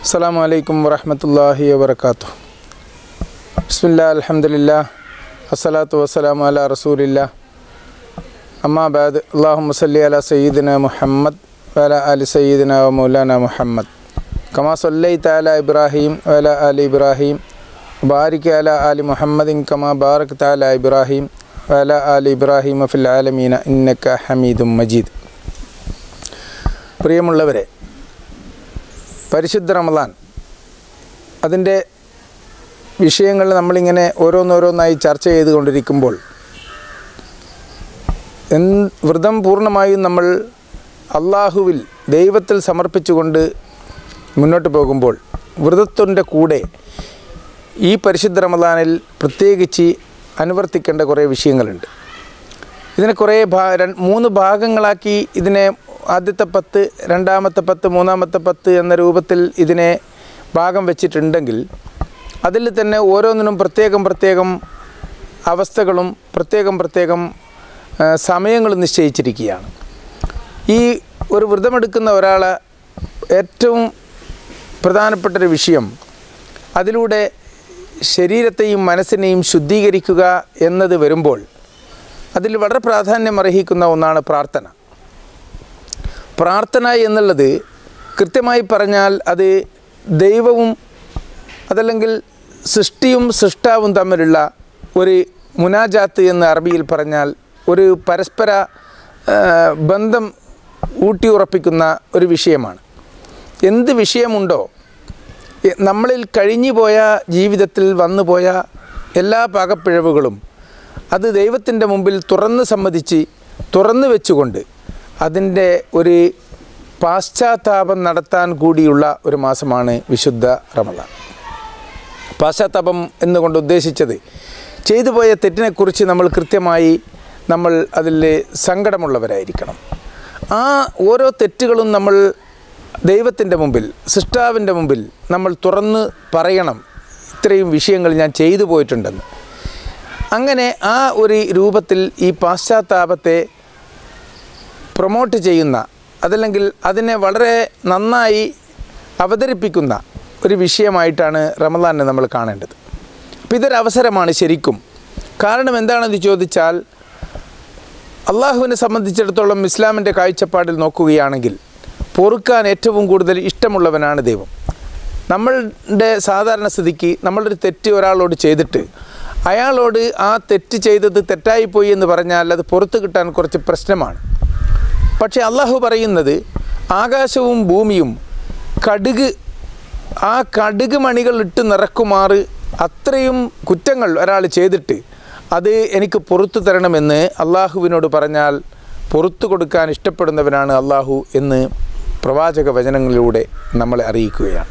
അസ്സാം വലൈക്കും വറഹമത്തല്ലാഹി വബർക്കാത്തു ബിസ്മില്ലാ അൽഹംദുലില്ലാ അസ്സലാത്തു വസ്സലാമു അലാ റസൂലില്ലാ അമ്മാ ബാദ് അള്ളാഹു മുസല്ലി അല സയ്യിദിന മുഹമ്മദ് വല അലി സയ്യിദിന വ മൗലാന മുഹമ്മദ് കമാ സല്ലൈ താല ഇബ്രാഹിം വല അലി ഇബ്രാഹിം ബാരിക് അല അലി മുഹമ്മദിൻ കമാ ബാറക് താല ഇബ്രാഹിം വല അലി ഇബ്രാഹിം ഫിൽ ആലമീന ഇന്നക ഹമീദും മജീദ് പ്രിയമുള്ളവരെ പരിശുദ്ധ റമദാൻ അതിൻ്റെ വിഷയങ്ങൾ നമ്മളിങ്ങനെ ഓരോന്നോരോന്നായി ചർച്ച ചെയ്തുകൊണ്ടിരിക്കുമ്പോൾ എൻ വ്രതം പൂർണ്ണമായും നമ്മൾ അള്ളാഹുവിൽ ദൈവത്തിൽ സമർപ്പിച്ചുകൊണ്ട് മുന്നോട്ട് പോകുമ്പോൾ വ്രതത്തിൻ്റെ കൂടെ ഈ പരിശുദ്ധ റമദാനിൽ പ്രത്യേകിച്ച് അനുവർത്തിക്കേണ്ട കുറേ വിഷയങ്ങളുണ്ട് ഇതിനെ കുറേ ഭാ ര- മൂന്ന് ഭാഗങ്ങളാക്കി ഇതിനെ ആദ്യത്തെ പത്ത് രണ്ടാമത്തെ പത്ത് മൂന്നാമത്തെ പത്ത് എന്ന രൂപത്തിൽ ഇതിനെ ഭാഗം വെച്ചിട്ടുണ്ടെങ്കിൽ അതിൽ തന്നെ ഓരോന്നിനും പ്രത്യേകം പ്രത്യേകം അവസ്ഥകളും പ്രത്യേകം പ്രത്യേകം ആ, സമയങ്ങളും നിശ്ചയിച്ചിരിക്കുകയാണ് ഈ ഒരു വ്രതമെടുക്കുന്ന ഒരാളെ ഏറ്റവും പ്രധാനപ്പെട്ടൊരു വിഷയം അതിലൂടെ ശരീരത്തെയും മനസ്സിനെയും ശുദ്ധീകരിക്കുക എന്നത് വരുമ്പോൾ അതിൽ വളരെ പ്രാധാന്യം അർഹിക്കുന്ന ഒന്നാണ് പ്രാർത്ഥന പ്രാർത്ഥന എന്നുള്ളത് കൃത്യമായി പറഞ്ഞാൽ അത് ദൈവവും അതല്ലെങ്കിൽ സൃഷ്ടിയും സൃഷ്ടാവും തമ്മിലുള്ള ഒരു മുനാജാത്ത് എന്ന് അറബിയിൽ പറഞ്ഞാൽ ഒരു പരസ്പര ആ, ബന്ധം ഊട്ടിയുറപ്പിക്കുന്ന ഒരു വിഷയമാണ് എന്ത് വിഷയമുണ്ടോ എ- നമ്മളിൽ കഴിഞ്ഞു പോയ ജീവിതത്തിൽ വന്നുപോയ എല്ലാ പാകപ്പിഴവുകളും അത് ദൈവത്തിൻ്റെ മുമ്പിൽ തുറന്ന് സമ്മതിച്ച് തുറന്നു വെച്ചുകൊണ്ട് അതിൻ്റെ ഒരു പാശ്ചാത്താപം നടത്താൻ കൂടിയുള്ള ഒരു മാസമാണ് വിശുദ്ധ റമദാൻ പാശ്ചാത്താപം എന്നുകൊണ്ട് ഉദ്ദേശിച്ചത് ചെയ്തു പോയ തെറ്റിനെക്കുറിച്ച് നമ്മൾ കൃത്യമായി നമ്മൾ അതിൽ സങ്കടമുള്ളവരായിരിക്കണം ആ ഓരോ തെറ്റുകളും നമ്മൾ ദൈവത്തിൻ്റെ മുമ്പിൽ സൃഷ്ടാവിൻ്റെ മുമ്പിൽ നമ്മൾ തുറന്ന് പറയണം ഇത്രയും വിഷയങ്ങൾ ഞാൻ ചെയ്തു പോയിട്ടുണ്ടെന്ന് അങ്ങനെ ആ ഒരു രൂപത്തിൽ ഈ പാശ്ചാത്താപത്തെ പ്രൊമോട്ട് ചെയ്യുന്ന അതല്ലെങ്കിൽ അതിനെ വളരെ നന്നായി അവതരിപ്പിക്കുന്ന ഒരു വിഷയമായിട്ടാണ് റമദാനെ നമ്മൾ കാണേണ്ടത് അപ്പോൾ ഇതൊരു അവസരമാണ് ശരിക്കും കാരണം എന്താണെന്ന് ചോദിച്ചാൽ അള്ളാഹുവിനെ സംബന്ധിച്ചിടത്തോളം ഇസ്ലാമിൻ്റെ കാഴ്ചപ്പാടിൽ നോക്കുകയാണെങ്കിൽ പൊറുക്കാൻ ഏറ്റവും കൂടുതൽ ഇഷ്ടമുള്ളവനാണ് ദൈവം നമ്മളുടെ സാധാരണ സ്ഥിതിക്ക് നമ്മളൊരു തെറ്റ് ഒരാളോട് ചെയ്തിട്ട് അയാളോട് ആ തെറ്റ് ചെയ്തത് തെറ്റായിപ്പോയി എന്ന് പറഞ്ഞാൽ അത് പുറത്ത് കിട്ടാൻ കുറച്ച് പ്രശ്നമാണ് പക്ഷേ അള്ളാഹു പറയുന്നത് ആകാശവും ഭൂമിയും കടുക് ആ കടുക് മണികൾ ഇട്ട് നിറക്കുമാറ് അത്രയും കുറ്റങ്ങൾ ഒരാൾ ചെയ്തിട്ട് അത് എനിക്ക് പുറത്തു തരണമെന്ന് അള്ളാഹുവിനോട് പറഞ്ഞാൽ പുറത്തു കൊടുക്കാൻ ഇഷ്ടപ്പെടുന്നവനാണ് അള്ളാഹു എന്ന് പ്രവാചക വചനങ്ങളിലൂടെ നമ്മളെ അറിയിക്കുകയാണ്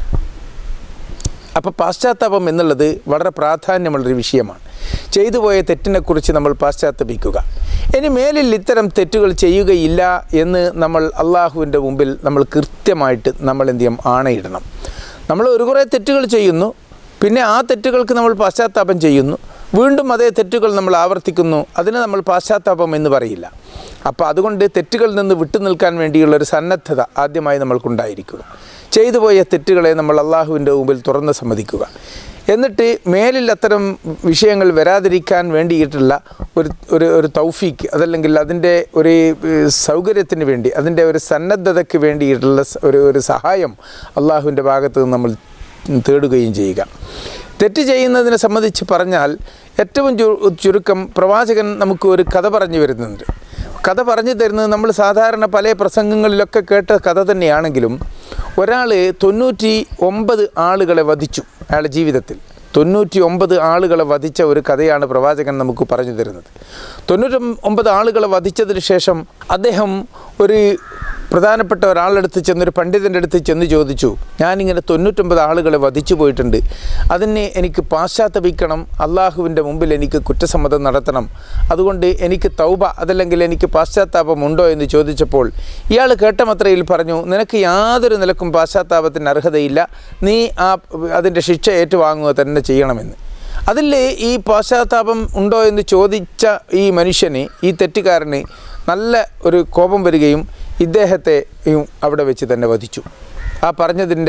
അപ്പോൾ പാശ്ചാത്താപം എന്നുള്ളത് വളരെ പ്രാധാന്യമുള്ളൊരു വിഷയമാണ് ചെയ്തു പോയ തെറ്റിനെക്കുറിച്ച് നമ്മൾ പാശ്ചാത്തപിക്കുക ഇനി മേലിൽ ഇത്തരം തെറ്റുകൾ ചെയ്യുകയില്ല എന്ന് നമ്മൾ അള്ളാഹുവിൻ്റെ മുമ്പിൽ നമ്മൾ കൃത്യമായിട്ട് നമ്മൾ എന്ത് ചെയ്യും ആണയിടണം നമ്മൾ ഒരു കുറേ തെറ്റുകൾ ചെയ്യുന്നു പിന്നെ ആ തെറ്റുകൾക്ക് നമ്മൾ പാശ്ചാത്താപം ചെയ്യുന്നു വീണ്ടും അതേ തെറ്റുകൾ നമ്മൾ ആവർത്തിക്കുന്നു അതിന് നമ്മൾ പാശ്ചാത്താപം എന്ന് പറയില്ല അപ്പോൾ അതുകൊണ്ട് തെറ്റുകളിൽ നിന്ന് വിട്ടുനിൽക്കാൻ വേണ്ടിയുള്ള ഒരു സന്നദ്ധത ആദ്യമായി നമ്മൾക്കുണ്ടായിരിക്കുക ചെയ്തു പോയ തെറ്റുകളെ നമ്മൾ അള്ളാഹുവിൻ്റെ മുമ്പിൽ തുറന്ന് സമ്മതിക്കുക എന്നിട്ട് മേലിൽ അത്തരം വിഷയങ്ങൾ വരാതിരിക്കാൻ വേണ്ടിയിട്ടുള്ള ഒരു ഒരു ഒരു തൗഫീക്ക് അതല്ലെങ്കിൽ അതിൻ്റെ ഒരു ഏഹ്, സൗകര്യത്തിന് വേണ്ടി അതിൻ്റെ ഒരു സന്നദ്ധതയ്ക്ക് വേണ്ടിയിട്ടുള്ള സ- ഒരു ഒരു സഹായം അള്ളാഹുവിൻ്റെ ഭാഗത്ത് നിന്ന് നമ്മൾ തേടുകയും ചെയ്യുക തെറ്റ് ചെയ്യുന്നതിനെ സംബന്ധിച്ച് പറഞ്ഞാൽ ഏറ്റവും ചു- ചുരുക്കം പ്രവാചകൻ നമുക്ക് ഒരു കഥ പറഞ്ഞു വരുന്നുണ്ട് കഥ പറഞ്ഞു തരുന്നത് നമ്മൾ സാധാരണ പല പ്രസംഗങ്ങളിലൊക്കെ കേട്ട കഥ തന്നെയാണെങ്കിലും ഒരാൾ തൊണ്ണൂറ്റി ഒമ്പത് ആളുകളെ വധിച്ചു അയാളുടെ ജീവിതത്തിൽ തൊണ്ണൂറ്റി ഒമ്പത് ആളുകളെ വധിച്ച ഒരു കഥയാണ് പ്രവാചകൻ നമുക്ക് പറഞ്ഞു തരുന്നത് തൊണ്ണൂറ്റി ഒമ്പത് ആളുകളെ വധിച്ചതിന് ശേഷം അദ്ദേഹം ഒരു പ്രധാനപ്പെട്ട ഒരാളെടുത്ത് ചെന്ന് ഒരു പണ്ഡിതൻ്റെ അടുത്ത് ചെന്ന് ചോദിച്ചു ഞാനിങ്ങനെ തൊണ്ണൂറ്റൊമ്പത് ആളുകളെ വധിച്ചു പോയിട്ടുണ്ട് അതിനെ എനിക്ക് പാശ്ചാത്തപിക്കണം അള്ളാഹുവിൻ്റെ മുമ്പിൽ എനിക്ക് കുറ്റസമ്മതം നടത്തണം അതുകൊണ്ട് എനിക്ക് തൗബ അതല്ലെങ്കിൽ എനിക്ക് പാശ്ചാത്താപം ഉണ്ടോ എന്ന് ചോദിച്ചപ്പോൾ ഇയാൾ കേട്ടമത്രയിൽ പറഞ്ഞു നിനക്ക് യാതൊരു നിലക്കും പാശ്ചാത്താപത്തിന് അർഹതയില്ല നീ ആ അതിൻ്റെ ശിക്ഷ ഏറ്റുവാങ്ങുക തന്നെ ചെയ്യണമെന്ന് അതിൽ ഈ പാശ്ചാത്താപം ഉണ്ടോ എന്ന് ചോദിച്ച ഈ മനുഷ്യന് ഈ തെറ്റുകാരന് നല്ല ഒരു കോപം വരികയും ഇദ്ദേഹത്തെ അവിടെ വെച്ച് തന്നെ വധിച്ചു ആ പറഞ്ഞതിൻ്റെ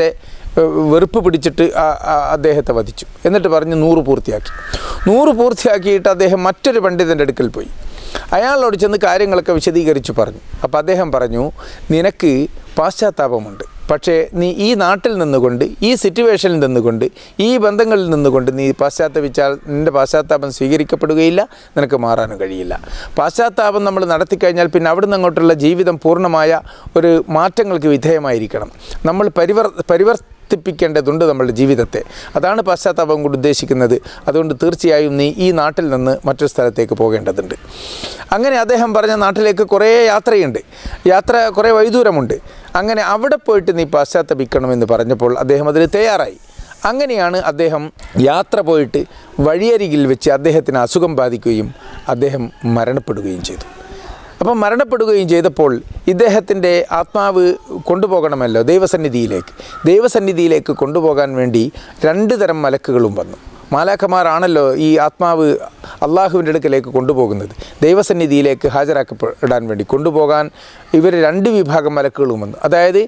ഏഹ്, വെറുപ്പ് പിടിച്ചിട്ട് ആ- ആ- അദ്ദേഹത്തെ വധിച്ചു എന്നിട്ട് പറഞ്ഞ് നൂറ് പൂർത്തിയാക്കി നൂറ് പൂർത്തിയാക്കിയിട്ട് അദ്ദേഹം മറ്റൊരു പണ്ഡിതൻ്റെ അടുക്കൽ പോയി അയാളോട് ചെന്ന് കാര്യങ്ങളൊക്കെ വിശദീകരിച്ചു പറഞ്ഞു അപ്പോൾ അദ്ദേഹം പറഞ്ഞു നിനക്ക് പാശ്ചാത്താപമുണ്ട് പക്ഷേ നീ ഈ നാട്ടിൽ നിന്നുകൊണ്ട് ഈ സിറ്റുവേഷനിൽ നിന്നുകൊണ്ട് ഈ ബന്ധങ്ങളിൽ നിന്നുകൊണ്ട് നീ പാശ്ചാത്തപിച്ചാൽ നിൻ്റെ പാശ്ചാത്താപം സ്വീകരിക്കപ്പെടുകയില്ല നിനക്ക് മാറാനും കഴിയില്ല പാശ്ചാത്താപം നമ്മൾ നടത്തിക്കഴിഞ്ഞാൽ പിന്നെ അവിടുന്ന് അങ്ങോട്ടുള്ള ജീവിതം പൂർണ്ണമായ ഒരു മാറ്റങ്ങൾക്ക് വിധേയമായിരിക്കണം നമ്മൾ പരിവർ പരിവർത്തിപ്പിക്കേണ്ടതുണ്ട് നമ്മളുടെ ജീവിതത്തെ അതാണ് പാശ്ചാത്താപം കൊണ്ട് ഉദ്ദേശിക്കുന്നത് അതുകൊണ്ട് തീർച്ചയായും നീ ഈ നാട്ടിൽ നിന്ന് മറ്റൊരു സ്ഥലത്തേക്ക് പോകേണ്ടതുണ്ട് അങ്ങനെ അദ്ദേഹം പറഞ്ഞ നാട്ടിലേക്ക് കുറേ യാത്രയുണ്ട് യാത്ര കുറേ വൈദൂരമുണ്ട് അങ്ങനെ അവിടെ പോയിട്ട് നീ പാശ്ചാത്തപിക്കണമെന്ന് പറഞ്ഞപ്പോൾ അദ്ദേഹം അതിന് തയ്യാറായി അങ്ങനെയാണ് അദ്ദേഹം യാത്ര പോയിട്ട് വഴിയരികിൽ വെച്ച് അദ്ദേഹത്തിന് അസുഖം ബാധിക്കുകയും അദ്ദേഹം മരണപ്പെടുകയും ചെയ്തു അപ്പം മരണപ്പെടുകയും ചെയ്തപ്പോൾ ഇദ്ദേഹത്തിൻ്റെ ആത്മാവ് കൊണ്ടുപോകണമല്ലോ ദൈവസന്നിധിയിലേക്ക് ദൈവസന്നിധിയിലേക്ക് കൊണ്ടുപോകാൻ വേണ്ടി രണ്ട് തരം മലക്കുകളും വന്നു മാലാഖമാരാണല്ലോ ഈ ആത്മാവ് അള്ളാഹുവിൻ്റെ അടുക്കലേക്ക് കൊണ്ടുപോകുന്നത് ദൈവസന്നിധിയിലേക്ക് ഹാജരാക്കപ്പെടാൻ വേണ്ടി കൊണ്ടുപോകാൻ ഇവർ രണ്ട് വിഭാഗം മലക്കുകളും വന്നു അതായത്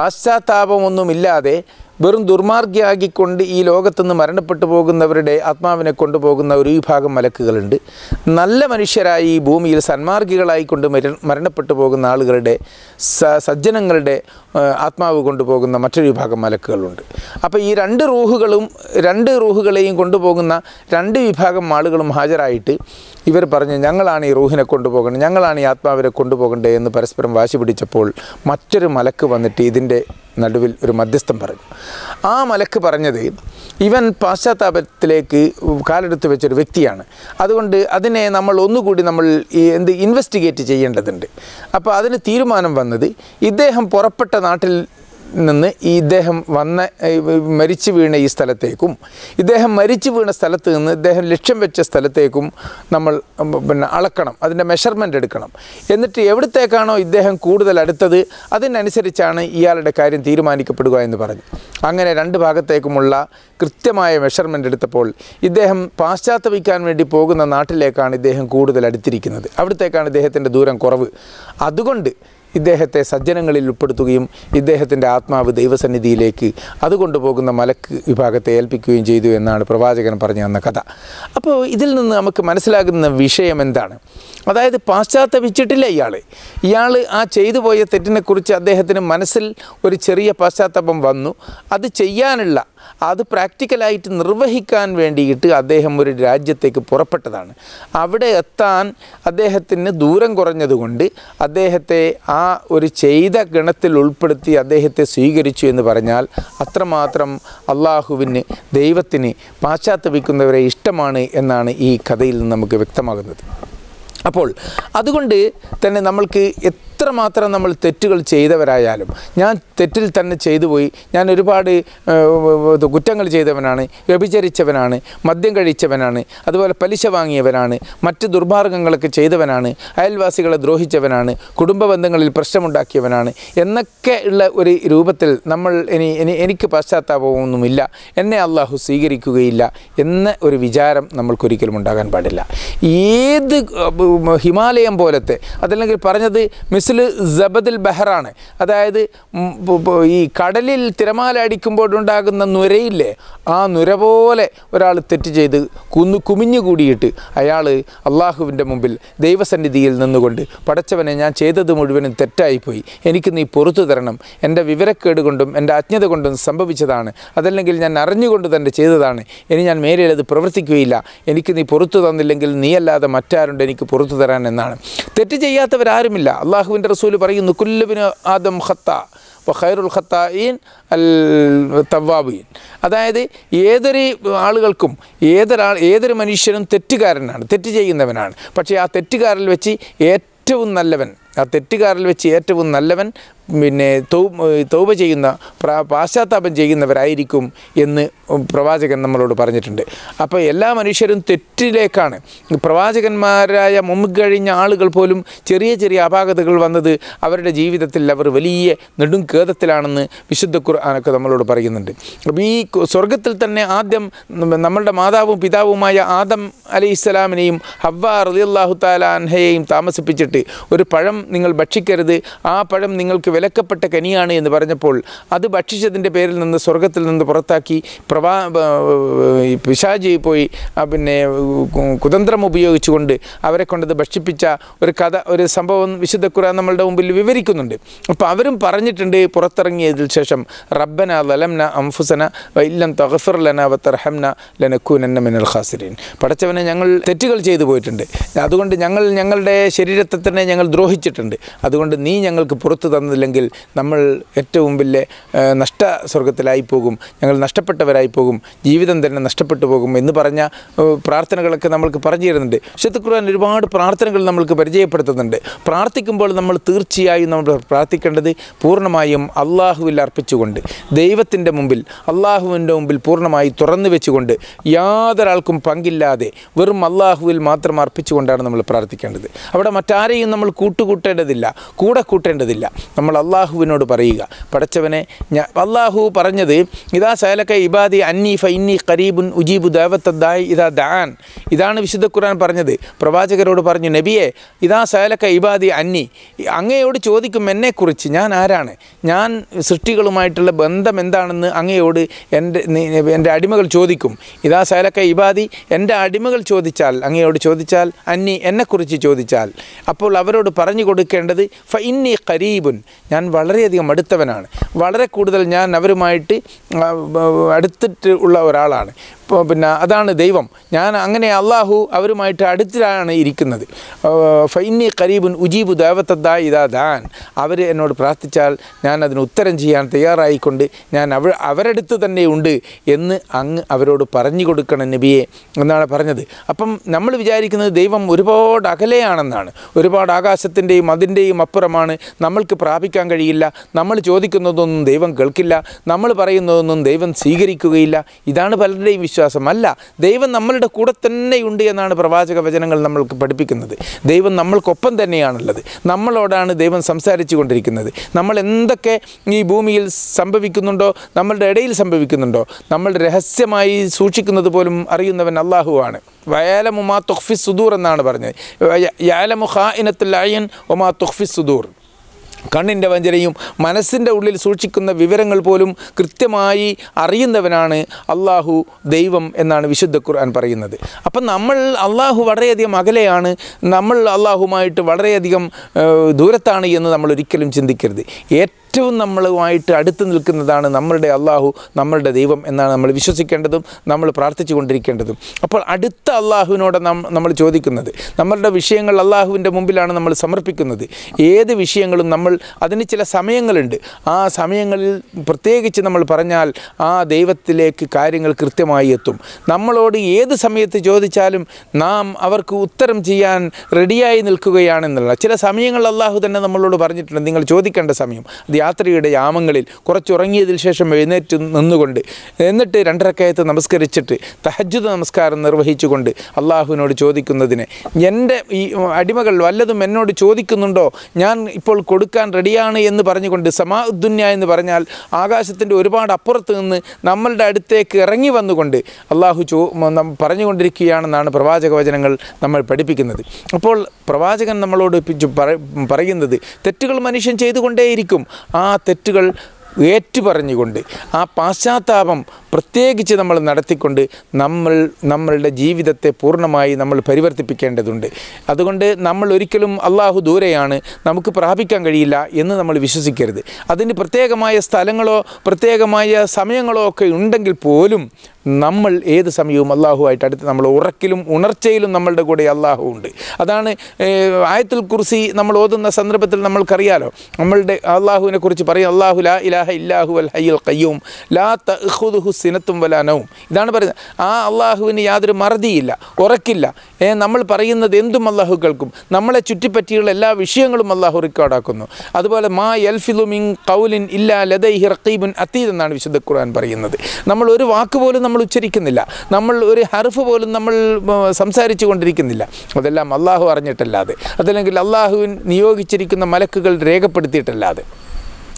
പാശ്ചാത്താപമൊന്നുമില്ലാതെ വെറും ദുർമാർഗിയാക്കിക്കൊണ്ട് ഈ ലോകത്തുനിന്ന് മരണപ്പെട്ടു പോകുന്നവരുടെ ആത്മാവിനെ കൊണ്ടുപോകുന്ന ഒരു വിഭാഗം മലക്കുകളുണ്ട് നല്ല മനുഷ്യരായി ഈ ഭൂമിയിൽ സന്മാർഗികളായിക്കൊണ്ട് മര മരണപ്പെട്ടു പോകുന്ന ആളുകളുടെ സ സജ്ജനങ്ങളുടെ ആ, ആത്മാവ് കൊണ്ടുപോകുന്ന മറ്റൊരു വിഭാഗം മലക്കുകളുണ്ട് അപ്പോൾ ഈ രണ്ട് റൂഹുകളും രണ്ട് റൂഹുകളെയും കൊണ്ടുപോകുന്ന രണ്ട് വിഭാഗം ആളുകളും ഹാജരായിട്ട് ഇവർ പറഞ്ഞു ഞങ്ങളാണ് ഈ റൂഹിനെ കൊണ്ടുപോകേണ്ടത് ഞങ്ങളാണ് ഈ ആത്മാവിനെ കൊണ്ടുപോകേണ്ടത് എന്ന് പരസ്പരം വാശി പിടിച്ചപ്പോൾ മറ്റൊരു മലക്ക് വന്നിട്ട് ഇതിൻ്റെ നടുവിൽ ഒരു മധ്യസ്ഥം പറഞ്ഞു ആ മലക്ക് പറഞ്ഞത് ഇവൻ പാശ്ചാത്താപത്തിലേക്ക് കാലെടുത്ത് വെച്ചൊരു വ്യക്തിയാണ് അതുകൊണ്ട് അതിനെ നമ്മൾ ഒന്നുകൂടി നമ്മൾ ഈ എന്ത് ഇൻവെസ്റ്റിഗേറ്റ് ചെയ്യേണ്ടതുണ്ട് അപ്പോൾ അതിന് തീരുമാനം വന്നത് ഇദ്ദേഹം പുറപ്പെട്ട നാട്ടിൽ നിന്ന് ഈ ഇദ്ദേഹം വന്ന ഏഹ്, മരിച്ചു വീണ ഈ സ്ഥലത്തേക്കും ഇദ്ദേഹം മരിച്ചു വീണ സ്ഥലത്ത് നിന്ന് ഇദ്ദേഹം ലക്ഷ്യം വെച്ച സ്ഥലത്തേക്കും നമ്മൾ ഉം, പിന്നെ അളക്കണം അതിൻ്റെ മെഷർമെൻ്റ് എടുക്കണം എന്നിട്ട് എവിടത്തേക്കാണോ ഇദ്ദേഹം കൂടുതൽ അടുത്തത് അതിനനുസരിച്ചാണ് ഇയാളുടെ കാര്യം തീരുമാനിക്കപ്പെടുക എന്ന് പറഞ്ഞു അങ്ങനെ രണ്ട് ഭാഗത്തേക്കുമുള്ള കൃത്യമായ മെഷർമെൻ്റ് എടുത്തപ്പോൾ ഇദ്ദേഹം പാശ്ചാത്തപിക്കാൻ വേണ്ടി പോകുന്ന നാട്ടിലേക്കാണ് ഇദ്ദേഹം കൂടുതൽ അടുത്തിരിക്കുന്നത് അവിടത്തേക്കാണ് ഇദ്ദേഹത്തിൻ്റെ ദൂരം കുറവ് അതുകൊണ്ട് ഇദ്ദേഹത്തെ സജ്ജനങ്ങളിൽ ഉൾപ്പെടുത്തുകയും ഇദ്ദേഹത്തിൻ്റെ ആത്മാവ് ദൈവസന്നിധിയിലേക്ക് അത് കൊണ്ടുപോകുന്ന മലക്ക് വിഭാഗത്തെ ഏൽപ്പിക്കുകയും ചെയ്തു എന്നാണ് പ്രവാചകൻ പറഞ്ഞു തന്ന കഥ അപ്പോൾ ഇതിൽ നിന്ന് നമുക്ക് മനസ്സിലാകുന്ന വിഷയം എന്താണ് അതായത് പാശ്ചാത്തപിച്ചിട്ടില്ല ഇയാൾ ഇയാൾ ആ ചെയ്തു പോയ തെറ്റിനെക്കുറിച്ച് അദ്ദേഹത്തിന് മനസ്സിൽ ഒരു ചെറിയ പശ്ചാത്താപം വന്നു അത് ചെയ്യാനുള്ള അത് പ്രാക്ടിക്കലായിട്ട് നിർവഹിക്കാൻ വേണ്ടിയിട്ട് അദ്ദേഹം ഒരു രാജ്യത്തേക്ക് പുറപ്പെട്ടതാണ് അവിടെ എത്താൻ അദ്ദേഹത്തിന് ദൂരം കുറഞ്ഞതുകൊണ്ട് അദ്ദേഹത്തെ ആ ഒരു ചെയ്ത ഗണത്തിൽ ഉൾപ്പെടുത്തി അദ്ദേഹത്തെ സ്വീകരിച്ചു എന്ന് പറഞ്ഞാൽ അത്രമാത്രം അള്ളാഹുവിന് ദൈവത്തിന് പാശ്ചാത്തപിക്കുന്നവരെ ഇഷ്ടമാണ് എന്നാണ് ഈ കഥയിൽ നിന്ന് നമുക്ക് വ്യക്തമാകുന്നത് അപ്പോൾ അതുകൊണ്ട് തന്നെ നമ്മൾക്ക് എത്രമാത്രം നമ്മൾ തെറ്റുകൾ ചെയ്തവരായാലും ഞാൻ തെറ്റിൽ തന്നെ ചെയ്തു പോയി ഞാൻ ഒരുപാട് ഏഹ്, കുറ്റങ്ങൾ ചെയ്തവനാണ് വ്യഭിചരിച്ചവനാണ് മദ്യം കഴിച്ചവനാണ് അതുപോലെ പലിശ വാങ്ങിയവനാണ് മറ്റ് ദുർമാർഗങ്ങളൊക്കെ ചെയ്തവനാണ് അയൽവാസികളെ ദ്രോഹിച്ചവനാണ് കുടുംബ ബന്ധങ്ങളിൽ പ്രശ്നമുണ്ടാക്കിയവനാണ് എന്നൊക്കെ ഉള്ള ഒരു രൂപത്തിൽ നമ്മൾ ഇനി ഇനി എനിക്ക് പശ്ചാത്താപമൊന്നുമില്ല എന്നെ അള്ളാഹു സ്വീകരിക്കുകയില്ല എന്ന ഒരു വിചാരം നമ്മൾക്കൊരിക്കലും ഉണ്ടാകാൻ പാടില്ല ഏത് ഉം, ഹിമാലയം പോലത്തെ അതല്ലെങ്കിൽ പറഞ്ഞത് മിസിൽ ജബദിൽ ബഹറാണ് അതായത് ഉം, പ് പ് ഈ കടലിൽ തിരമാല അടിക്കുമ്പോഴുണ്ടാകുന്ന നുരയില്ലേ ആ നുര പോലെ ഒരാൾ തെറ്റ് ചെയ്ത് കുന്നു കുമിഞ്ഞു കൂടിയിട്ട് അയാൾ അള്ളാഹുവിൻ്റെ മുമ്പിൽ ദൈവസന്നിധിയിൽ നിന്നുകൊണ്ട് പടച്ചവനെ ഞാൻ ചെയ്തത് മുഴുവനും തെറ്റായിപ്പോയി എനിക്ക് നീ പുറത്തു തരണം എൻ്റെ വിവരക്കേട് കൊണ്ടും എൻ്റെ അജ്ഞത കൊണ്ടും സംഭവിച്ചതാണ് അതല്ലെങ്കിൽ ഞാൻ അറിഞ്ഞുകൊണ്ട് തന്നെ ചെയ്തതാണ് ഇനി ഞാൻ മേലിൽ അത് പ്രവർത്തിക്കുകയില്ല എനിക്ക് നീ പുറത്തു തന്നില്ലെങ്കിൽ നീയല്ലാതെ മറ്റാരുണ്ട് എനിക്ക് പുറത്തു തരാൻ എന്നാണ് തെറ്റ് ചെയ്യാത്തവരാരുമില്ല അള്ളാഹുവിൻ്റെ റസൂല് പറയുന്നു കുല്ലുബിന് ആദം ഖത്ത ഖൈറുൽ ഖത്തായിൻ അൽ തവാബീൻ അതായത് ഏതൊരു ആളുകൾക്കും ഏതൊരാൾ ഏതൊരു മനുഷ്യനും തെറ്റുകാരനാണ് തെറ്റ് ചെയ്യുന്നവനാണ് പക്ഷേ ആ തെറ്റുകാരിൽ വെച്ച് ഏറ്റവും നല്ലവൻ ആ തെറ്റുകാരിൽ വെച്ച് ഏറ്റവും നല്ലവൻ പിന്നെ തൗ തൗബ ചെയ്യുന്ന പ്രാ പാശ്ചാത്താപം ചെയ്യുന്നവരായിരിക്കും എന്ന് പ്രവാചകൻ നമ്മളോട് പറഞ്ഞിട്ടുണ്ട് അപ്പോൾ എല്ലാ മനുഷ്യരും തെറ്റിലേക്കാണ് പ്രവാചകന്മാരായ മുമ്പ് കഴിഞ്ഞ ആളുകൾ പോലും ചെറിയ ചെറിയ അപാകതകൾ വന്നത് അവരുടെ ജീവിതത്തിൽ അവർ വലിയ നെടും ഖേദത്തിലാണെന്ന് വിശുദ്ധ ഖുർആാനൊക്കെ നമ്മളോട് പറയുന്നുണ്ട് അപ്പോൾ ഈ കു- സ്വർഗത്തിൽ തന്നെ ആദ്യം നമ്മ- നമ്മളുടെ മാതാവും പിതാവുമായ ആദം അലി ഇസ്ലാമിനെയും ഹവ്വ റളിയല്ലാഹു താല അൻഹയെയും താമസിപ്പിച്ചിട്ട് ഒരു പഴം നിങ്ങൾ ഭക്ഷിക്കരുത് ആ പഴം നിങ്ങൾക്ക് വിലക്കപ്പെട്ട കനിയാണ് എന്ന് പറഞ്ഞപ്പോൾ അത് ഭക്ഷിച്ചതിൻ്റെ പേരിൽ നിന്ന് സ്വർഗത്തിൽ നിന്ന് പുറത്താക്കി പ്രവാ ഈ പിശാജി പോയി ആ പിന്നെ കു- കുതന്ത്രം ഉപയോഗിച്ചുകൊണ്ട് അവരെ കൊണ്ടത് ഭക്ഷിപ്പിച്ച ഒരു കഥ ഒരു സംഭവം വിശുദ്ധ ഖുർആൻ നമ്മളുടെ മുമ്പിൽ വിവരിക്കുന്നുണ്ട് അപ്പോൾ അവരും പറഞ്ഞിട്ടുണ്ട് പുറത്തിറങ്ങിയതിൽ ശേഷം റബ്ബന ലലംന അംഫുസന ഇല്ലം തഗഫിർ ലന വത്തർഹംന ലനക്കൂനന്ന മിനൽ ഖാസിരീൻ പടച്ചവനെ ഞങ്ങൾ തെറ്റുകൾ ചെയ്തു പോയിട്ടുണ്ട് അതുകൊണ്ട് ഞങ്ങൾ ഞങ്ങളുടെ ശരീരത്തെ തന്നെ ഞങ്ങൾ ദ്രോഹിച്ചിട്ടുണ്ട് അതുകൊണ്ട് നീ ഞങ്ങൾക്ക് പുറത്തു തന്നില്ലെങ്കിൽ നമ്മൾ ഏറ്റവും വലിയ ആ, നഷ്ട സ്വർഗത്തിലായി പോകും ഞങ്ങൾ നഷ്ടപ്പെട്ടവരായി പോകും ജീവിതം തന്നെ നഷ്ടപ്പെട്ടു പോകും എന്ന് പറഞ്ഞ ആ, പ്രാർത്ഥനകളൊക്കെ നമ്മൾക്ക് പറഞ്ഞു തരുന്നുണ്ട് വിശുദ്ധ ഖുർആൻ ഒരുപാട് പ്രാർത്ഥനകൾ നമ്മൾക്ക് പരിചയപ്പെടുത്തുന്നുണ്ട് പ്രാർത്ഥിക്കുമ്പോൾ നമ്മൾ തീർച്ചയായും നമ്മൾ പ്രാർത്ഥിക്കേണ്ടത് പൂർണ്ണമായും അള്ളാഹുവിൽ അർപ്പിച്ചുകൊണ്ട് ദൈവത്തിൻ്റെ മുമ്പിൽ അള്ളാഹുവിൻ്റെ മുമ്പിൽ പൂർണ്ണമായി തുറന്നു വെച്ചുകൊണ്ട് യാതൊരാൾക്കും പങ്കില്ലാതെ വെറും അള്ളാഹുവിൽ മാത്രം അർപ്പിച്ചുകൊണ്ടാണ് നമ്മൾ പ്രാർത്ഥിക്കേണ്ടത് അവിടെ മറ്റാരെയും നമ്മൾ കൂട്ടുകൂട്ടേണ്ടതില്ല കൂടെ കൂട്ടേണ്ടതില്ല നമ്മൾ അള്ളാഹുവിനോട് പറയുക പടച്ചവനെ ഞാൻ അള്ളാഹു പറഞ്ഞത് ഇതാ സയലക്ക ഇബാദി അന്നി ഫൈന്നി ഖരീബുൻ ഉജീബു ദേവത്തദ്ദായി ഇതാ ദാൻ ഇതാണ് വിശുദ്ധ ഖുർആൻ പറഞ്ഞത് പ്രവാചകരോട് പറഞ്ഞു നബിയെ ഇതാ സയലക്ക ഇബാദി അന്നി അങ്ങയോട് ചോദിക്കും എന്നെക്കുറിച്ച് ഞാൻ ആരാണ് ഞാൻ സൃഷ്ടികളുമായിട്ടുള്ള ബന്ധം എന്താണെന്ന് അങ്ങയോട് എൻ്റെ നീ- എൻ്റെ അടിമകൾ ചോദിക്കും ഇതാ സയലക്ക ഇബാദി എൻ്റെ അടിമകൾ ചോദിച്ചാൽ അങ്ങയോട് ചോദിച്ചാൽ അന്നി എന്നെക്കുറിച്ച് ചോദിച്ചാൽ അപ്പോൾ അവരോട് പറഞ്ഞു കൊടുക്കേണ്ടത് ഫ ഇന്നി ഖരീബുൻ ഞാൻ വളരെയധികം അടുത്തവനാണ് വളരെ കൂടുതൽ ഞാൻ അവരുമായിട്ട് ആ, അടുത്തിട്ട് ഉള്ള ഒരാളാണ് ഇപ്പോൾ പിന്നെ അതാണ് ദൈവം ഞാൻ അങ്ങനെ അള്ളാഹു അവരുമായിട്ട് അടുത്തിലാണ് ഇരിക്കുന്നത് ആ, ഫൈന്നി ഖരീബുൻ ഉജീബു ദേവത്തദ്ദാ ഇതാ ദാൻ അവർ എന്നോട് പ്രാർത്ഥിച്ചാൽ ഞാൻ അതിന് ഉത്തരം ചെയ്യാൻ തയ്യാറായിക്കൊണ്ട് ഞാൻ അവ അവരടുത്ത് തന്നെ ഉണ്ട് എന്ന് അങ്ങ് അവരോട് പറഞ്ഞു കൊടുക്കണം നബിയെ എന്നാണ് പറഞ്ഞത് അപ്പം നമ്മൾ വിചാരിക്കുന്നത് ദൈവം ഒരുപാട് അകലെയാണെന്നാണ് ഒരുപാട് ആകാശത്തിൻ്റെയും അതിൻ്റെയും അപ്പുറമാണ് നമ്മൾക്ക് പ്രാപിക്കാൻ കഴിയില്ല നമ്മൾ ചോദിക്കുന്നതൊന്നും ദൈവം കേൾക്കില്ല നമ്മൾ പറയുന്നതൊന്നും ദൈവം സ്വീകരിക്കുകയില്ല ഇതാണ് പലരുടെയും വിശ്വാസം അല്ല ദൈവം നമ്മളുടെ കൂടെ തന്നെയുണ്ട് എന്നാണ് പ്രവാചക വചനങ്ങൾ നമ്മൾക്ക് പഠിപ്പിക്കുന്നത് ദൈവം നമ്മൾക്കൊപ്പം തന്നെയാണുള്ളത് നമ്മളോടാണ് ദൈവം സംസാരിച്ചു കൊണ്ടിരിക്കുന്നത് നമ്മൾ എന്തൊക്കെ ഈ ഭൂമിയിൽ സംഭവിക്കുന്നുണ്ടോ നമ്മളുടെ ഇടയിൽ സംഭവിക്കുന്നുണ്ടോ നമ്മൾ രഹസ്യമായി സൂക്ഷിക്കുന്നത് പോലും അറിയുന്നവൻ അള്ളാഹുവാണ് വയാലമു മാ തുഖ്ഫി സുദൂർ എന്നാണ് പറഞ്ഞത് യാലമു ഖാ ഇനത്തുൽ അയൻ ഒമാ തുഖ്ഫി സുദൂർ കണ്ണിൻ്റെ വഞ്ചനയും മനസ്സിൻ്റെ ഉള്ളിൽ സൂക്ഷിക്കുന്ന വിവരങ്ങൾ പോലും കൃത്യമായി അറിയുന്നവനാണ് അള്ളാഹു ദൈവം എന്നാണ് വിശുദ്ധ ഖുർആൻ പറയുന്നത് അപ്പം നമ്മൾ അള്ളാഹു വളരെയധികം അകലെയാണ് നമ്മൾ അള്ളാഹുമായിട്ട് വളരെയധികം ഏഹ്, ദൂരത്താണ് എന്ന് നമ്മൾ ഒരിക്കലും ചിന്തിക്കരുത് ഏറ്റവും നമ്മളുമായിട്ട് അടുത്ത് നിൽക്കുന്നതാണ് നമ്മളുടെ അള്ളാഹു നമ്മളുടെ ദൈവം എന്നാണ് നമ്മൾ വിശ്വസിക്കേണ്ടതും നമ്മൾ പ്രാർത്ഥിച്ചു കൊണ്ടിരിക്കേണ്ടതും അപ്പോൾ അടുത്ത അള്ളാഹുവിനോട് നാം നമ്മൾ ചോദിക്കുന്നത് നമ്മളുടെ വിഷയങ്ങൾ അള്ളാഹുവിൻ്റെ മുമ്പിലാണ് നമ്മൾ സമർപ്പിക്കുന്നത് ഏത് വിഷയങ്ങളും നമ്മൾ അതിന് ചില സമയങ്ങളുണ്ട് ആ സമയങ്ങളിൽ പ്രത്യേകിച്ച് നമ്മൾ പറഞ്ഞാൽ ആ ദൈവത്തിലേക്ക് കാര്യങ്ങൾ കൃത്യമായി എത്തും നമ്മളോട് ഏത് സമയത്ത് ചോദിച്ചാലും നാം അവർക്ക് ഉത്തരം ചെയ്യാൻ റെഡിയായി നിൽക്കുകയാണെന്നുള്ള ചില സമയങ്ങൾ അള്ളാഹു തന്നെ നമ്മളോട് പറഞ്ഞിട്ടുണ്ട് നിങ്ങൾ ചോദിക്കേണ്ട സമയം അത് യാത്രയുടെ യാമങ്ങളിൽ കുറച്ചുറങ്ങിയതിൽ ശേഷം എഴുന്നേറ്റ് നിന്നുകൊണ്ട് എന്നിട്ട് രണ്ടരക്കയത്ത് നമസ്കരിച്ചിട്ട് തഹജ്ജുദ് നമസ്കാരം നിർവഹിച്ചുകൊണ്ട് അള്ളാഹുവിനോട് ചോദിക്കുന്നതിന് എൻ്റെ ഈ അടിമകൾ വല്ലതും എന്നോട് ചോദിക്കുന്നുണ്ടോ ഞാൻ ഇപ്പോൾ കൊടുക്കാൻ റെഡിയാണ് എന്ന് പറഞ്ഞുകൊണ്ട് സമാ ഉദ്ദുന്യ എന്ന് പറഞ്ഞാൽ ആകാശത്തിൻ്റെ ഒരുപാട് അപ്പുറത്ത് നിന്ന് നമ്മളുടെ അടുത്തേക്ക് ഇറങ്ങി വന്നുകൊണ്ട് അള്ളാഹു ചോ നം- പറഞ്ഞുകൊണ്ടിരിക്കുകയാണെന്നാണ് പ്രവാചക വചനങ്ങൾ നമ്മൾ പഠിപ്പിക്കുന്നത് അപ്പോൾ പ്രവാചകൻ നമ്മളോട് പിച്ചു പറ- പറയുന്നത് തെറ്റുകൾ മനുഷ്യൻ ചെയ്തുകൊണ്ടേയിരിക്കും ആ തെറ്റുകൾ ഏറ്റുപറഞ്ഞുകൊണ്ട് ആ പാശ്ചാത്താപം പ്രത്യേകിച്ച് നമ്മൾ നടത്തിക്കൊണ്ട് നമ്മൾ നമ്മളുടെ ജീവിതത്തെ പൂർണ്ണമായി നമ്മൾ പരിവർത്തിപ്പിക്കേണ്ടതുണ്ട് അതുകൊണ്ട് നമ്മൾ ഒരിക്കലും അള്ളാഹു ദൂരെയാണ് നമുക്ക് പ്രാപിക്കാൻ കഴിയില്ല എന്ന് നമ്മൾ വിശ്വസിക്കരുത് അതിന് പ്രത്യേകമായ സ്ഥലങ്ങളോ പ്രത്യേകമായ സമയങ്ങളോ ഒക്കെ ഉണ്ടെങ്കിൽ പോലും നമ്മൾ ഏത് സമയവും അള്ളാഹുവായിട്ട് അടുത്ത് നമ്മൾ ഉറക്കിലും ഉണർച്ചയിലും നമ്മളുടെ കൂടെ അള്ളാഹു ഉണ്ട് അതാണ് ഏഹ്, ആയത്തുൽ കുർസി നമ്മൾ ഓതുന്ന സന്ദർഭത്തിൽ നമ്മൾക്കറിയാലോ നമ്മളുടെ അള്ളാഹുവിനെ കുറിച്ച് പറയും അള്ളാഹു ലാ ഇലാഹ ഇല്ലാഹു അൽ ഹയ്യുൽ ഖയ്യൂം ലാ തഖുദുഹു സിനത്തും വലാനവും ഇതാണ് പറയുന്നത് ആ അള്ളാഹുവിന് യാതൊരു മറതിയില്ല ഉറക്കില്ല ഏ, നമ്മൾ പറയുന്നത് എന്തും അള്ളാഹു കേൾക്കും നമ്മളെ ചുറ്റിപ്പറ്റിയുള്ള എല്ലാ വിഷയങ്ങളും അള്ളാഹു റെക്കോർഡാക്കുന്നു അതുപോലെ മാ യൽഫിലു മിൻ കൗലിൻ ഇല്ലാ ലദൈഹി റഖീബുൻ അതീദ് എന്നാണ് വിശുദ്ധ ഖുർആൻ പറയുന്നത് നമ്മൾ ഒരു വാക്ക് പോലും നമ്മൾ ഉച്ചരിക്കുന്നില്ല നമ്മൾ ഒരു ഹർഫ് പോലും നമ്മൾ ഉം, സംസാരിച്ചു കൊണ്ടിരിക്കുന്നില്ല അതെല്ലാം അള്ളാഹു അറിഞ്ഞിട്ടല്ലാതെ അതല്ലെങ്കിൽ അള്ളാഹുവിൻ നിയോഗിച്ചിരിക്കുന്ന മലക്കുകൾ രേഖപ്പെടുത്തിയിട്ടല്ലാതെ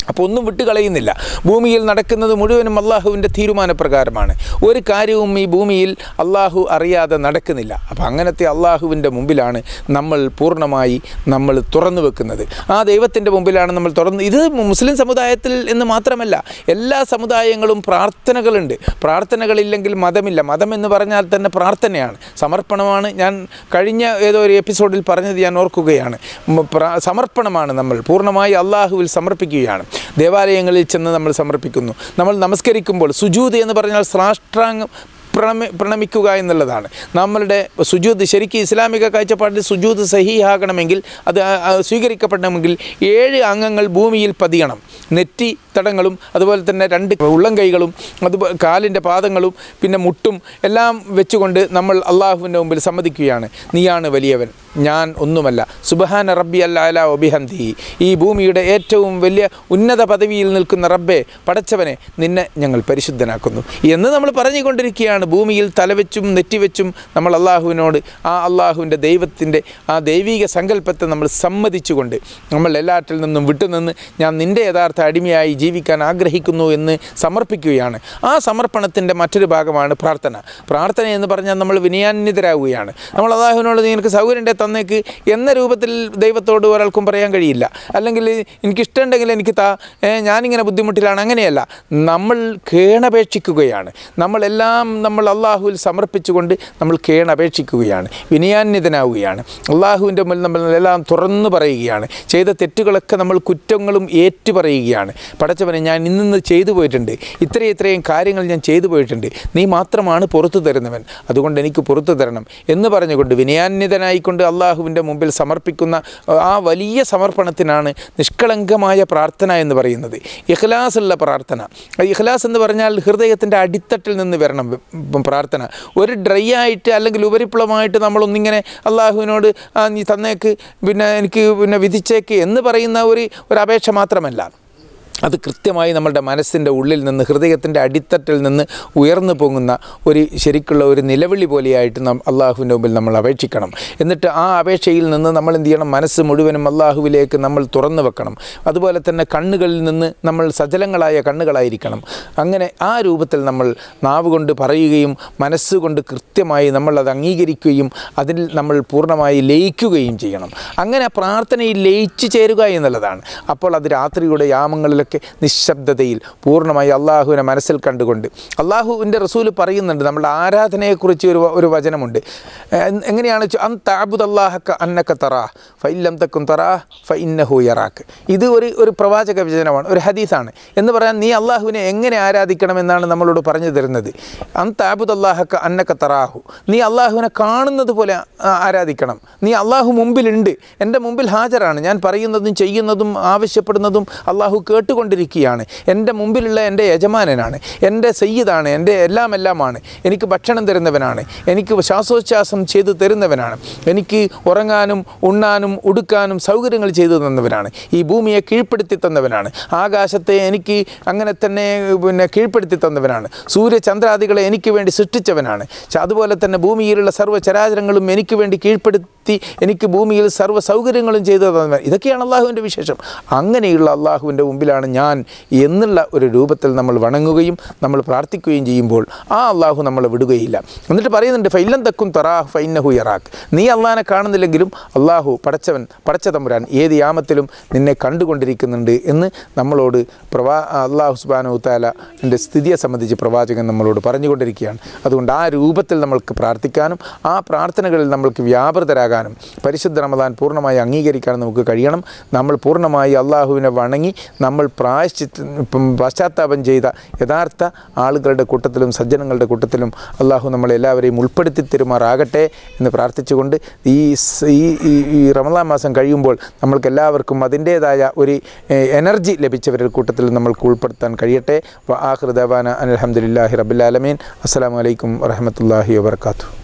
അപ്പോൾ ഒന്നും വിട്ടുകളയുന്നില്ല ഭൂമിയിൽ നടക്കുന്നത് മുഴുവനും അള്ളാഹുവിൻ്റെ തീരുമാനപ്രകാരമാണ് ഒരു കാര്യവും ഈ ഭൂമിയിൽ അള്ളാഹു അറിയാതെ നടക്കുന്നില്ല അപ്പോൾ അങ്ങനത്തെ അള്ളാഹുവിൻ്റെ മുമ്പിലാണ് നമ്മൾ പൂർണ്ണമായി നമ്മൾ തുറന്നു വെക്കുന്നത് ആ ദൈവത്തിൻ്റെ മുമ്പിലാണ് നമ്മൾ തുറന്ന് ഇത് മുസ്ലിം സമുദായത്തിൽ എന്ന് മാത്രമല്ല എല്ലാ സമുദായങ്ങളും പ്രാർത്ഥനകളുണ്ട് പ്രാർത്ഥനകളില്ലെങ്കിൽ മതമില്ല മതം എന്ന് പറഞ്ഞാൽ തന്നെ പ്രാർത്ഥനയാണ് സമർപ്പണമാണ് ഞാൻ കഴിഞ്ഞ ഏതോ ഒരു എപ്പിസോഡിൽ പറഞ്ഞത് ഞാൻ ഓർക്കുകയാണ് ഉം, പ്രാ- സമർപ്പണമാണ് നമ്മൾ പൂർണ്ണമായി അള്ളാഹുവിൽ സമർപ്പിക്കുകയാണ് ദേവാലയങ്ങളിൽ ചെന്ന് നമ്മൾ സമർപ്പിക്കുന്നു നമ്മൾ നമസ്കരിക്കുമ്പോൾ സുജൂത് എന്ന് പറഞ്ഞാൽ സാഷ്ടാംഗം പ്രണമി പ്രണമിക്കുക എന്നുള്ളതാണ് നമ്മളുടെ സുജൂത് ശരിക്കും ഇസ്ലാമിക കാഴ്ചപ്പാടിൽ സുജൂത് സഹിയാകണമെങ്കിൽ അത് ആ- ആ സ്വീകരിക്കപ്പെടണമെങ്കിൽ ഏഴ് അംഗങ്ങൾ ഭൂമിയിൽ പതിയണം നെറ്റി തടങ്ങളും അതുപോലെ തന്നെ രണ്ട് ഉള്ളം കൈകളും അതുപോലെ കാലിൻ്റെ പാദങ്ങളും പിന്നെ മുട്ടും എല്ലാം വെച്ചുകൊണ്ട് നമ്മൾ അള്ളാഹുവിൻ്റെ മുമ്പിൽ സമ്മതിക്കുകയാണ് നീയാണ് വലിയവൻ ഞാൻ ഒന്നുമല്ല സുബഹാന റബ്ബി അല്ല അല ഒബിഹന്തി ഈ ഭൂമിയുടെ ഏറ്റവും വലിയ ഉന്നത പദവിയിൽ നിൽക്കുന്ന റബ്ബെ പടച്ചവനെ നിന്നെ ഞങ്ങൾ പരിശുദ്ധനാക്കുന്നു എന്ന് നമ്മൾ പറഞ്ഞുകൊണ്ടിരിക്കുകയാണ് ഭൂമിയിൽ തലവെച്ചും നെറ്റിവെച്ചും നമ്മൾ അള്ളാഹുവിനോട് ആ അള്ളാഹുവിൻ്റെ ദൈവത്തിൻ്റെ ആ ദൈവിക സങ്കല്പത്തെ നമ്മൾ സമ്മതിച്ചുകൊണ്ട് നമ്മൾ എല്ലാറ്റിൽ നിന്നും വിട്ടുനിന്ന് ഞാൻ നിൻ്റെ യഥാർത്ഥ അടിമയായി ജീവിക്കാൻ ആഗ്രഹിക്കുന്നു എന്ന് സമർപ്പിക്കുകയാണ് ആ സമർപ്പണത്തിൻ്റെ മറ്റൊരു ഭാഗമാണ് പ്രാർത്ഥന പ്രാർത്ഥന എന്ന് പറഞ്ഞാൽ നമ്മൾ വിനയാന്വിതരാകുകയാണ് നമ്മൾ അള്ളാഹുവിനോട് നീ എനിക്ക് സൗകര്യം ഉണ്ടെ തന്നേക്ക് എന്ന രൂപത്തിൽ ദൈവത്തോട് ഒരാൾക്കും പറയാൻ കഴിയില്ല അല്ലെങ്കിൽ എനിക്കിഷ്ടമുണ്ടെങ്കിൽ എനിക്ക് താ ഏ, ഞാനിങ്ങനെ ബുദ്ധിമുട്ടിലാണ് അങ്ങനെയല്ല നമ്മൾ കേണപേക്ഷിക്കുകയാണ് നമ്മളെല്ലാം നമ്മൾ അള്ളാഹുവിൽ സമർപ്പിച്ചുകൊണ്ട് നമ്മൾ കേണപേക്ഷിക്കുകയാണ് വിനയാന്വിതനാവുകയാണ് അള്ളാഹുവിൻ്റെ മുന്നിൽ നമ്മൾ എല്ലാം തുറന്നു പറയുകയാണ് ചെയ്ത തെറ്റുകളൊക്കെ നമ്മൾ കുറ്റങ്ങളും ഏറ്റു പറയുകയാണ് പടച്ചവനെ ഞാൻ ഇന്നിന്ന് ചെയ്തു പോയിട്ടുണ്ട് ഇത്രയും ഇത്രയും കാര്യങ്ങൾ ഞാൻ ചെയ്തു പോയിട്ടുണ്ട് നീ മാത്രമാണ് പുറത്തു തരുന്നവൻ അതുകൊണ്ട് എനിക്ക് പുറത്തു തരണം എന്ന് പറഞ്ഞുകൊണ്ട് വിനയാന്വിതനായിക്കൊണ്ട് അള്ളാഹുവിൻ്റെ മുമ്പിൽ സമർപ്പിക്കുന്ന ആ വലിയ സമർപ്പണത്തിനാണ് നിഷ്കളങ്കമായ പ്രാർത്ഥന എന്ന് പറയുന്നത് ഇഖ്ലാസുള്ള പ്രാർത്ഥന ഇഖ്ലാസ് എന്ന് പറഞ്ഞാൽ ഹൃദയത്തിൻ്റെ അടിത്തട്ടിൽ നിന്ന് വരണം ഇപ്പം പ്രാർത്ഥന ഒരു ഡ്രൈ ആയിട്ട് അല്ലെങ്കിൽ ഉപരിപ്ലവമായിട്ട് നമ്മളൊന്നിങ്ങനെ അള്ളാഹുവിനോട് "ആ, നീ തന്നേക്ക് പിന്നെ എനിക്ക് പിന്നെ വിധിച്ചേക്ക് എന്ന് പറയുന്ന ഒരു ഒരു അപേക്ഷ മാത്രമല്ല അത് കൃത്യമായി നമ്മളുടെ മനസ്സിൻ്റെ ഉള്ളിൽ നിന്ന് ഹൃദയത്തിൻ്റെ അടിത്തട്ടിൽ നിന്ന് ഉയർന്നു പൊങ്ങുന്ന ഒരു ശരിക്കുള്ള ഒരു നിലവിളി പോലെയായിട്ട് നാം അള്ളാഹുവിൻ്റെ മുമ്പിൽ നമ്മൾ അപേക്ഷിക്കണം എന്നിട്ട് ആ അപേക്ഷയിൽ നിന്ന് നമ്മൾ എന്ത് ചെയ്യണം മനസ്സ് മുഴുവനും അള്ളാഹുവിലേക്ക് നമ്മൾ തുറന്നു വെക്കണം അതുപോലെ തന്നെ കണ്ണുകളിൽ നിന്ന് നമ്മൾ സജലങ്ങളായ കണ്ണുകളായിരിക്കണം അങ്ങനെ ആ രൂപത്തിൽ നമ്മൾ നാവ് കൊണ്ട് പറയുകയും മനസ്സുകൊണ്ട് കൃത്യമായി നമ്മൾ അത് അംഗീകരിക്കുകയും അതിൽ നമ്മൾ പൂർണ്ണമായി ലയിക്കുകയും ചെയ്യണം അങ്ങനെ ആ പ്രാർത്ഥനയിൽ ലയിച്ചു ചേരുക എന്നുള്ളതാണ് അപ്പോൾ അത് രാത്രിയുടെ യാമങ്ങളിലൊക്കെ നിശബ്ദതയിൽ പൂർണ്ണമായി അള്ളാഹുവിനെ മനസ്സിൽ കണ്ടുകൊണ്ട് അള്ളാഹുവിൻ്റെ റസൂല് പറയുന്നുണ്ട് നമ്മുടെ ആരാധനയെക്കുറിച്ച് ഒരു വ- ഒരു വചനമുണ്ട് എ- എങ്ങനെയാണ് വെച്ചാൽ അൻ താബുദ് അള്ളാഹക്ക അന്നക്ക തറാ ഫൈല്ലം തക്കും തറാ ഫൈന്നഹു യറാക്ക് ഇത് ഒരു ഒരു പ്രവാചക വചനമാണ് ഒരു ഹദീസാണ് എന്ന് പറയാൻ നീ അള്ളാഹുവിനെ എങ്ങനെ ആരാധിക്കണമെന്നാണ് നമ്മളോട് പറഞ്ഞു തരുന്നത് അൻ താബുദ് അള്ളാഹക്ക അന്നക്ക തറാഹു നീ അള്ളാഹുവിനെ കാണുന്നത് പോലെ ആ, ആരാധിക്കണം നീ അള്ളാഹു മുമ്പിലുണ്ട് എൻ്റെ മുമ്പിൽ ഹാജരാണ് ഞാൻ പറയുന്നതും ചെയ്യുന്നതും ആവശ്യപ്പെടുന്നതും അള്ളാഹു കേട്ടുകൊണ്ടിരിക്കുകയാണ് എൻ്റെ മുമ്പിലുള്ള എൻ്റെ യജമാനനാണ് എൻ്റെ സയ്യിദാണ് എൻ്റെ എല്ലാം എല്ലാമാണ് എനിക്ക് ഭക്ഷണം തരുന്നവനാണ് എനിക്ക് ശ്വാസോച്ഛ്വാസം ചെയ്തു തരുന്നവനാണ് എനിക്ക് ഉറങ്ങാനും ഉണ്ണാനും ഉടുക്കാനും സൗകര്യങ്ങൾ ചെയ്തു തന്നവനാണ് ഈ ഭൂമിയെ കീഴ്പ്പെടുത്തി തന്നവനാണ് ആകാശത്തെ എനിക്ക് അങ്ങനെ തന്നെ പിന്നെ കീഴ്പ്പെടുത്തി തന്നവനാണ് സൂര്യചന്ദ്രാദികളെ എനിക്ക് വേണ്ടി സൃഷ്ടിച്ചവനാണ് ച- അതുപോലെ തന്നെ ഭൂമിയിലുള്ള സർവ്വ ചരാചരങ്ങളും എനിക്ക് വേണ്ടി കീഴ്പ്പെടുത്തി എനിക്ക് ഭൂമിയിൽ സർവ്വ സൗകര്യങ്ങളും ചെയ്തു തന്നവൻ ഇതൊക്കെയാണ് അള്ളാഹുവിൻ്റെ വിശേഷം അങ്ങനെയുള്ള അള്ളാഹുവിൻ്റെ മുമ്പിലാണ് ഞാൻ എന്നുള്ള ഒരു രൂപത്തിൽ നമ്മൾ വണങ്ങുകയും നമ്മൾ പ്രാർത്ഥിക്കുകയും ചെയ്യുമ്പോൾ ആ അള്ളാഹു നമ്മളെ വിടുകയില്ല എന്നിട്ട് പറയുന്നുണ്ട് ഫൈലം തക്കും തറാഹ് ഫൈനഹു യറാഖ് നീ അള്ളാഹിനെ കാണുന്നില്ലെങ്കിലും അള്ളാഹു പടച്ചവൻ പടച്ച തമ്പുരാൻ ഏത് യാമത്തിലും നിന്നെ കണ്ടുകൊണ്ടിരിക്കുന്നുണ്ട് എന്ന് നമ്മളോട് പ്രവാ അള്ളാഹു സുബാനു താല എൻ്റെ സ്ഥിതിയെ സംബന്ധിച്ച് പ്രവാചകൻ നമ്മളോട് പറഞ്ഞുകൊണ്ടിരിക്കുകയാണ് അതുകൊണ്ട് ആ രൂപത്തിൽ നമ്മൾക്ക് പ്രാർത്ഥിക്കാനും ആ പ്രാർത്ഥനകളിൽ നമ്മൾക്ക് വ്യാപൃതരാകാനും പരിശുദ്ധ റമദാൻ പൂർണ്ണമായി അംഗീകരിക്കാനും നമുക്ക് കഴിയണം നമ്മൾ പൂർണ്ണമായി അള്ളാഹുവിനെ വണങ്ങി നമ്മൾ പ്രായശ്ചിത്ത ഇപ്പം പശ്ചാത്താപം ചെയ്ത യഥാർത്ഥ ആളുകളുടെ കൂട്ടത്തിലും സജ്ജനങ്ങളുടെ കൂട്ടത്തിലും അള്ളാഹു നമ്മളെല്ലാവരെയും ഉൾപ്പെടുത്തി തരുമാറാകട്ടെ എന്ന് പ്രാർത്ഥിച്ചുകൊണ്ട് ഈ സ്- ഈ ഈ- ഈ റമദാൻ മാസം കഴിയുമ്പോൾ നമ്മൾക്ക് എല്ലാവർക്കും അതിൻ്റേതായ ഒരു ഏഹ്, എനർജി ലഭിച്ചവരുടെ കൂട്ടത്തിൽ നമ്മൾക്ക് ഉൾപ്പെടുത്താൻ കഴിയട്ടെ ആഹൃദവാന അലഹമുല്ലാഹി റബുലാലമീൻ അസ്സാം വലൈക്കും വറഹമത്തല്ലാഹി വാബർക്കാത്തു